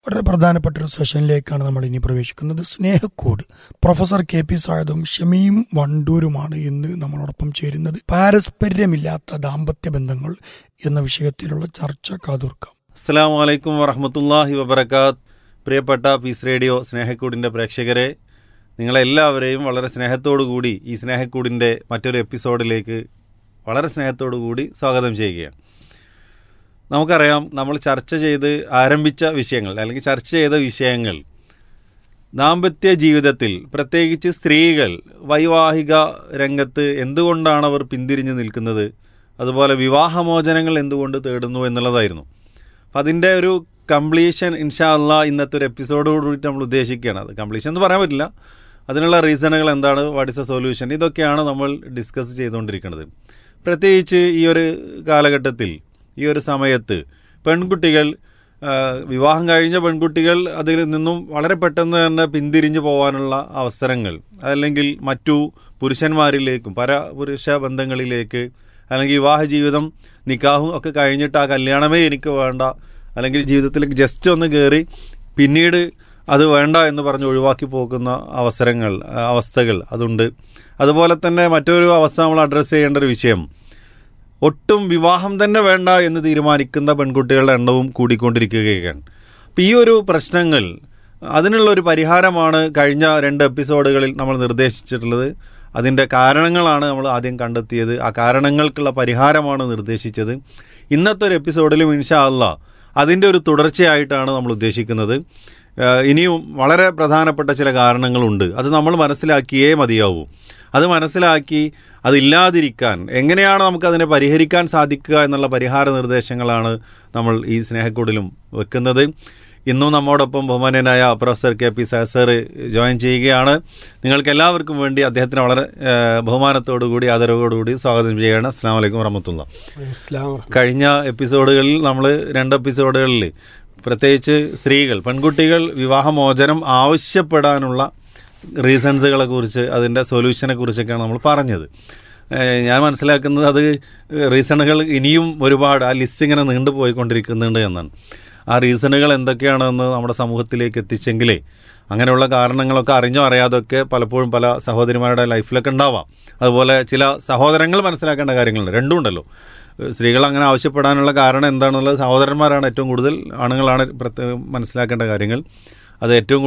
വളരെ പ്രധാനപ്പെട്ട ഒരു സെഷനിലേക്കാണ് നമ്മൾ ഇനി പ്രവേശിക്കുന്നത് സ്നേഹക്കോട് പ്രൊഫസർ കെ പി സായദും ഷമീം വണ്ടൂരുമാണ് ഇന്ന് നമ്മളോടൊപ്പം ചേരുന്നത് പാരസ്പര്യമില്ലാത്ത ദാമ്പത്യ ബന്ധങ്ങൾ എന്ന വിഷയത്തിലുള്ള ചർച്ച കാതോർക്കാം അസ്സാം വലൈക്കും വറഹമത്തല്ലാഹി വബർക്കാത്ത് പ്രിയപ്പെട്ട പീസ് റേഡിയോ സ്നേഹക്കൂടിൻ്റെ പ്രേക്ഷകരെ നിങ്ങളെല്ലാവരെയും വളരെ സ്നേഹത്തോടു കൂടി ഈ സ്നേഹക്കൂടിൻ്റെ മറ്റൊരു എപ്പിസോഡിലേക്ക് വളരെ സ്നേഹത്തോടു കൂടി സ്വാഗതം ചെയ്യുകയാണ് നമുക്കറിയാം നമ്മൾ ചർച്ച ചെയ്ത് ആരംഭിച്ച വിഷയങ്ങൾ അല്ലെങ്കിൽ ചർച്ച ചെയ്ത വിഷയങ്ങൾ ദാമ്പത്യ ജീവിതത്തിൽ പ്രത്യേകിച്ച് സ്ത്രീകൾ വൈവാഹിക രംഗത്ത് എന്തുകൊണ്ടാണ് അവർ പിന്തിരിഞ്ഞു നിൽക്കുന്നത് അതുപോലെ വിവാഹമോചനങ്ങൾ എന്തുകൊണ്ട് തേടുന്നു എന്നുള്ളതായിരുന്നു അപ്പം അതിൻ്റെ ഒരു കംപ്ലീഷൻ ഇൻഷാ അള്ളാ ഇന്നത്തെ ഒരു എപ്പിസോഡോട് കൂടിയിട്ട് നമ്മൾ ഉദ്ദേശിക്കുകയാണ് അത് കംപ്ലീഷൻ എന്ന് പറയാൻ പറ്റില്ല അതിനുള്ള റീസണുകൾ എന്താണ് വാട്ട് ഇസ് എ സൊല്യൂഷൻ ഇതൊക്കെയാണ് നമ്മൾ ഡിസ്കസ് ചെയ്തുകൊണ്ടിരിക്കുന്നത് പ്രത്യേകിച്ച് ഈ ഒരു കാലഘട്ടത്തിൽ ഈ ഒരു സമയത്ത് പെൺകുട്ടികൾ ആ, വിവാഹം കഴിഞ്ഞ പെൺകുട്ടികൾ അതിൽ നിന്നും വളരെ പെട്ടെന്ന് തന്നെ പിന്തിരിഞ്ഞു പോകാനുള്ള അവസരങ്ങൾ അല്ലെങ്കിൽ മറ്റു പുരുഷന്മാരിലേക്കും പരപുരുഷ ബന്ധങ്ങളിലേക്ക് അല്ലെങ്കിൽ വിവാഹ ജീവിതം നിക്കാഹും ഒക്കെ കഴിഞ്ഞിട്ട് ആ കല്യാണമേ എനിക്ക് വേണ്ട അല്ലെങ്കിൽ ജീവിതത്തിലേക്ക് ജസ്റ്റ് ഒന്ന് കയറി പിന്നീട് അത് വേണ്ട എന്ന് പറഞ്ഞ് ഒഴിവാക്കി പോകുന്ന അവസരങ്ങൾ ആ, അവസ്ഥകൾ അതുണ്ട് അതുപോലെ തന്നെ മറ്റൊരു അവസ്ഥ നമ്മൾ അഡ്രസ്സ് ചെയ്യേണ്ട ഒരു വിഷയം ഒട്ടും വിവാഹം തന്നെ വേണ്ട എന്ന് തീരുമാനിക്കുന്ന പെൺകുട്ടികളുടെ എണ്ണവും കൂടിക്കൊണ്ടിരിക്കുകയാണ് അപ്പം ഈ ഒരു പ്രശ്നങ്ങൾ അതിനുള്ള ഒരു പരിഹാരമാണ് കഴിഞ്ഞ രണ്ട് എപ്പിസോഡുകളിൽ നമ്മൾ നിർദ്ദേശിച്ചിട്ടുള്ളത് അതിൻ്റെ കാരണങ്ങളാണ് നമ്മൾ ആദ്യം കണ്ടെത്തിയത് ആ കാരണങ്ങൾക്കുള്ള പരിഹാരമാണ് നിർദ്ദേശിച്ചത് ഇന്നത്തെ ഒരു എപ്പിസോഡിലും ഇൻഷാ അല്ലാ അതിൻ്റെ ഒരു തുടർച്ചയായിട്ടാണ് നമ്മൾ ഉദ്ദേശിക്കുന്നത് ഏഹ് ഇനിയും വളരെ പ്രധാനപ്പെട്ട ചില കാരണങ്ങളുണ്ട് അത് നമ്മൾ മനസ്സിലാക്കിയേ മതിയാവൂ അത് മനസ്സിലാക്കി അതില്ലാതിരിക്കാൻ എങ്ങനെയാണ് നമുക്കതിനെ പരിഹരിക്കാൻ സാധിക്കുക എന്നുള്ള പരിഹാര നിർദ്ദേശങ്ങളാണ് നമ്മൾ ഈ സ്നേഹക്കൂടിലും വെക്കുന്നത് ഇന്നും നമ്മോടൊപ്പം ബഹുമാന്യനായ professor K P sir join ചെയ്യുകയാണ് നിങ്ങൾക്ക് എല്ലാവർക്കും വേണ്ടി അദ്ദേഹത്തിന് വളരെ ഏഹ്, ബഹുമാനത്തോടുകൂടി ആദരവോടുകൂടി സ്വാഗതം ചെയ്യുകയാണ് അസ്സാം വലൈക്കും വറഹമത്തുള്ള കഴിഞ്ഞ എപ്പിസോഡുകളിൽ നമ്മൾ രണ്ട് എപ്പിസോഡുകളിൽ പ്രത്യേകിച്ച് സ്ത്രീകൾ പെൺകുട്ടികൾ വിവാഹമോചനം ആവശ്യപ്പെടാനുള്ള റീസൺസുകളെ കുറിച്ച് അതിൻ്റെ സൊല്യൂഷനെ കുറിച്ചൊക്കെയാണ് നമ്മൾ പറഞ്ഞത് ഏഹ് ഞാൻ മനസ്സിലാക്കുന്നത് അത് റീസണുകൾ ഇനിയും ഒരുപാട് ആ ലിസ്റ്റ് ഇങ്ങനെ നീണ്ടു പോയിക്കൊണ്ടിരിക്കുന്നുണ്ട് എന്നാണ് ആ റീസണുകൾ എന്തൊക്കെയാണെന്ന് നമ്മുടെ സമൂഹത്തിലേക്ക് എത്തിച്ചെങ്കിലേ അങ്ങനെയുള്ള കാരണങ്ങളൊക്കെ അറിഞ്ഞോ അറിയാതൊക്കെ പലപ്പോഴും പല സഹോദരിമാരുടെ ലൈഫിലൊക്കെ ഉണ്ടാവാം അതുപോലെ ചില സഹോദരങ്ങൾ മനസ്സിലാക്കേണ്ട കാര്യങ്ങളുണ്ട് രണ്ടും ഉണ്ടല്ലോ സ്ത്രീകൾ അങ്ങനെ ആവശ്യപ്പെടാനുള്ള കാരണം എന്താണെന്നുള്ളത് സഹോദരന്മാരാണ് ഏറ്റവും കൂടുതൽ ആണുങ്ങളാണ് പ്രത്യേകം മനസ്സിലാക്കേണ്ട കാര്യങ്ങൾ അത് ഏറ്റവും കൂടുതൽ